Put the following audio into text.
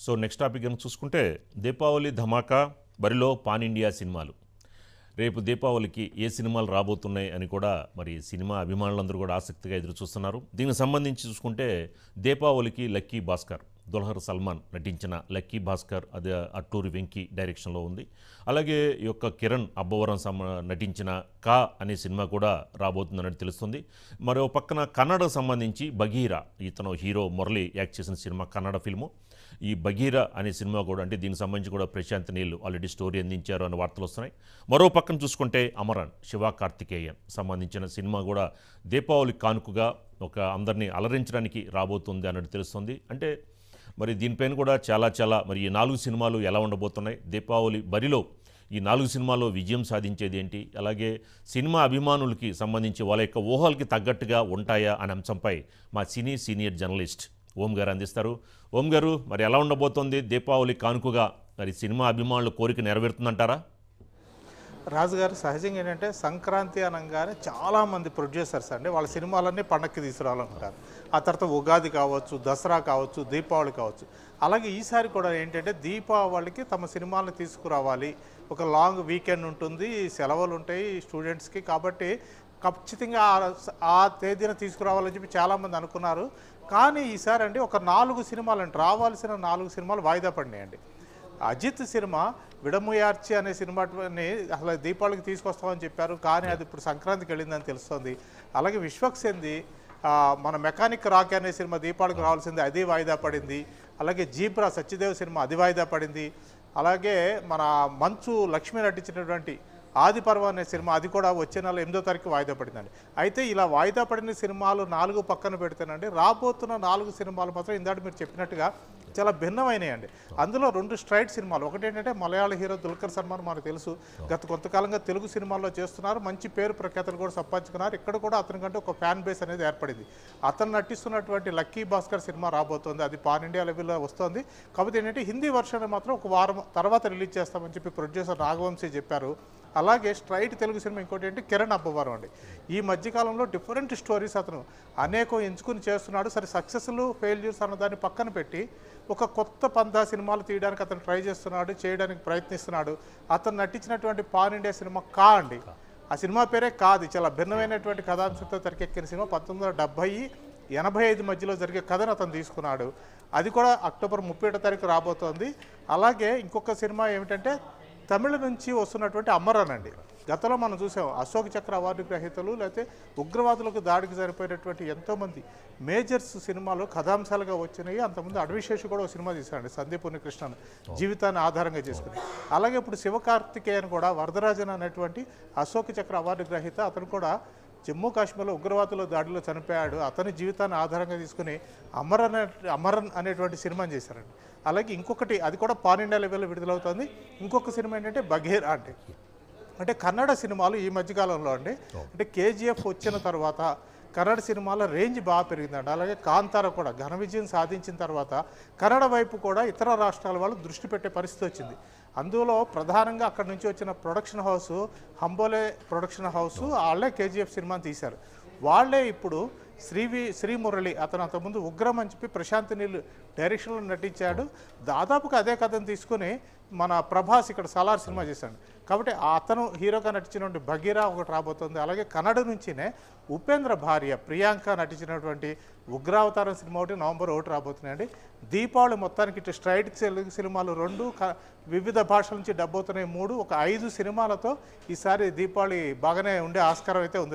so next topic కనుక చూసుకుంటే దీపావళి ధమాకా బరిలో పాన్ ఇండియా సినిమాలు రేపు దీపావళికి ఏ సినిమాలు రాబోతున్నాయి అని కూడా మరి సినిమా అభిమానులందరూ కూడా ఆసక్తిగా ఎదురు చూస్తున్నారు దీనికి సంబంధించి చూసుకుంటే దీపావళికి లక్కీ భాస్కర్ దుల్హర్ సల్మాన్ నటించిన లక్కీ భాస్కర్ అది అట్టూరి వెంకీ డైరెక్షన్లో ఉంది అలాగే ఈ యొక్క కిరణ్ అబ్బవరం సమ నటించిన కా అనే సినిమా కూడా రాబోతుందని తెలుస్తుంది మరో పక్కన కన్నడకు సంబంధించి బగీరా ఇతను హీరో మురళి యాక్ట్ చేసిన సినిమా కన్నడ ఫిల్ము ఈ బగీరా అనే సినిమా కూడా అంటే దీనికి సంబంధించి కూడా ప్రశాంత్ నీళ్ళు ఆల్రెడీ స్టోరీ అందించారు అనే వార్తలు వస్తున్నాయి మరో పక్కన చూసుకుంటే అమరన్ శివ కార్తికేయన్ సంబంధించిన సినిమా కూడా దీపావళి కానుకగా ఒక అందరినీ అలరించడానికి రాబోతుంది అన్నట్టు తెలుస్తుంది అంటే మరి దీనిపైన కూడా చాలా చాలా మరి ఈ నాలుగు సినిమాలు ఎలా ఉండబోతున్నాయి దీపావళి బరిలో ఈ నాలుగు సినిమాల్లో విజయం సాధించేది ఏంటి అలాగే సినిమా అభిమానులకి సంబంధించి వాళ్ళ యొక్క ఊహలకి తగ్గట్టుగా ఉంటాయా అనే అంశంపై మా సినీ సీనియర్ జర్నలిస్ట్ ఓం గారు అందిస్తారు ఓం గారు మరి ఎలా ఉండబోతోంది దీపావళి కానుకగా మరి సినిమా అభిమానుల కోరిక నెరవేరుతుందంటారా రాజు గారు సహజంగా ఏంటంటే సంక్రాంతి అనగానే చాలామంది ప్రొడ్యూసర్స్ అండి వాళ్ళ సినిమాలన్నీ పండక్కి తీసుకురావాలనుకుంటారు ఆ తర్వాత ఉగాది కావచ్చు దసరా కావచ్చు దీపావళి కావచ్చు అలాగే ఈసారి కూడా ఏంటంటే దీపావళికి తమ సినిమాలను తీసుకురావాలి ఒక లాంగ్ వీకెండ్ ఉంటుంది సెలవులు ఉంటాయి స్టూడెంట్స్కి కాబట్టి ఖచ్చితంగా ఆ- ఆ తేదీన తీసుకురావాలని చెప్పి చాలామంది అనుకున్నారు కానీ ఈసారి అండి ఒక నాలుగు సినిమాలు అంటే రావాల్సిన నాలుగు సినిమాలు వాయిదా పడినాయండి అజిత్ సినిమా విడముయార్చి అనే సినిమాని అసలు దీపావళికి తీసుకొస్తామని చెప్పారు కానీ అది ఇప్పుడు సంక్రాంతికి వెళ్ళిందని తెలుస్తుంది అలాగే విశ్వక్సేంది ఆ, మన మెకానిక్ రాక్ అనే సినిమా దీపావళికి రావాల్సింది అది వాయిదా పడింది అలాగే జీబ్రా సత్యదేవ్ సినిమా అది వాయిదా పడింది అలాగే మన మంచు లక్ష్మి నటించినటువంటి ఆది పర్వ అనే సినిమా అది కూడా వచ్చే నెల ఎనిమిదో తారీఖు వాయిదా పడిందండి అయితే ఇలా వాయిదా పడిన సినిమాలు నాలుగు పక్కన పెడితేనండి రాబోతున్న నాలుగు సినిమాలు మాత్రం ఇందాక మీరు చెప్పినట్టుగా చాలా భిన్నమైనయండి అందులో రెండు స్ట్రైట్ సినిమాలు ఒకటి ఏంటంటే మలయాళ హీరో దుల్కర్ సల్మాన్ మనకు తెలుసు గత కొంతకాలంగా తెలుగు సినిమాల్లో చేస్తున్నారు మంచి పేరు ప్రఖ్యాతలు కూడా సంపాదించుకున్నారు ఇక్కడ కూడా అతనికంటే ఒక ఫ్యాన్ బేస్ అనేది ఏర్పడింది అతను నటిస్తున్నటువంటి లక్కీ భాస్కర్ సినిమా రాబోతోంది అది పాన్ ఇండియా లెవెల్లో వస్తుంది కాకపోతే ఏంటంటే హిందీ వర్షన్ మాత్రం ఒక వారం తర్వాత రిలీజ్ చేస్తామని చెప్పి ప్రొడ్యూసర్ నాగవంశీ చెప్పారు అలాగే స్ట్రైట్ తెలుగు సినిమా ఇంకోటి ఏంటి కిరణ్ అబ్బవరం అండి ఈ మధ్యకాలంలో డిఫరెంట్ స్టోరీస్ అతను అనేకం ఎంచుకుని చేస్తున్నాడు సరే సక్సెస్లు ఫెయిల్యూర్స్ అన్న దాన్ని పక్కన పెట్టి ఒక కొత్త పందా సినిమాలు తీయడానికి అతను ట్రై చేస్తున్నాడు చేయడానికి ప్రయత్నిస్తున్నాడు అతను నటించినటువంటి పాన్ ఇండియా సినిమా కా అండి ఆ సినిమా పేరే కాదు చాలా భిన్నమైనటువంటి కథాంశంతో తెరకెక్కిన సినిమా పంతొమ్మిది వందల డెబ్బై ఎనభై ఐదు మధ్యలో జరిగే కథను అతను తీసుకున్నాడు అది కూడా అక్టోబర్ ముప్పై ఏడో తారీఖు రాబోతోంది అలాగే ఇంకొక సినిమా ఏమిటంటే తమిళ నుంచి వస్తున్నటువంటి అమరన్ అండి గతంలో మనం చూసాం అశోక్ చక్ర అవార్డు గ్రహీతలు లేకపోతే ఉగ్రవాదులకు దాడికి సరిపోయినటువంటి ఎంతోమంది మేజర్స్ సినిమాలు కథాంశాలుగా వచ్చినాయి అంతకుముందు అడవిశేషు కూడా ఒక సినిమా తీశాడు సందీప్ కృష్ణన్ జీవితాన్ని ఆధారంగా చేసుకుని అలాగే ఇప్పుడు శివకార్తికేయన్ కూడా వరదరాజన్ అనేటువంటి అశోక్ చక్ర అవార్డు గ్రహీత అతను కూడా జమ్మూ కాశ్మీర్లో ఉగ్రవాదుల దాడిలో చనిపోయాడు అతని జీవితాన్ని ఆధారంగా తీసుకుని అమరన్ అనే- అమరన్ అనేటువంటి సినిమాని చేశారండి అలాగే ఇంకొకటి అది కూడా పాన్ ఇండియా లెవెల్లో విడుదలవుతుంది ఇంకొక సినిమా ఏంటంటే బఘేర్ అంటే అంటే కన్నడ సినిమాలు ఈ మధ్యకాలంలో అండి అంటే కేజీఎఫ్ వచ్చిన తర్వాత కన్నడ సినిమాల రేంజ్ బాగా పెరిగిందండి అలాగే కాంతార కూడా ఘన విజయం సాధించిన తర్వాత కన్నడ వైపు కూడా ఇతర రాష్ట్రాల వాళ్ళు దృష్టి పెట్టే పరిస్థితి వచ్చింది అందులో ప్రధానంగా అక్కడి నుంచి వచ్చిన production house Hombale production house వాళ్ళే కేజీఎఫ్ సినిమాని తీశారు వాళ్ళే ఇప్పుడు శ్రీవి శ్రీమురళి అతను అంతకుముందు ఉగ్రం అని చెప్పి ప్రశాంత్ నీళ్ళు డైరెక్షన్లో నటించాడు దాదాపుగా అదే కథను తీసుకుని మన ప్రభాస్ ఇక్కడ సలార్ సినిమా చేశాడు కాబట్టి ఆ అతను హీరోగా నటించినటువంటి బగీరా ఒకటి రాబోతుంది అలాగే కన్నడ నుంచినే ఉపేంద్ర భార్య ప్రియాంక నటించినటువంటి ఉగ్రావతారం సినిమా ఒకటి నవంబర్ ఒకటి రాబోతున్నాయండి దీపావళి మొత్తానికి ఇటు స్ట్రైట్ తెలుగు సినిమాలు రెండు క- వివిధ భాషల నుంచి డబ్బవుతున్నాయి మూడు ఒక ఐదు సినిమాలతో ఈసారి దీపావళి బాగానే ఉండే ఆస్కారం అయితే ఉంది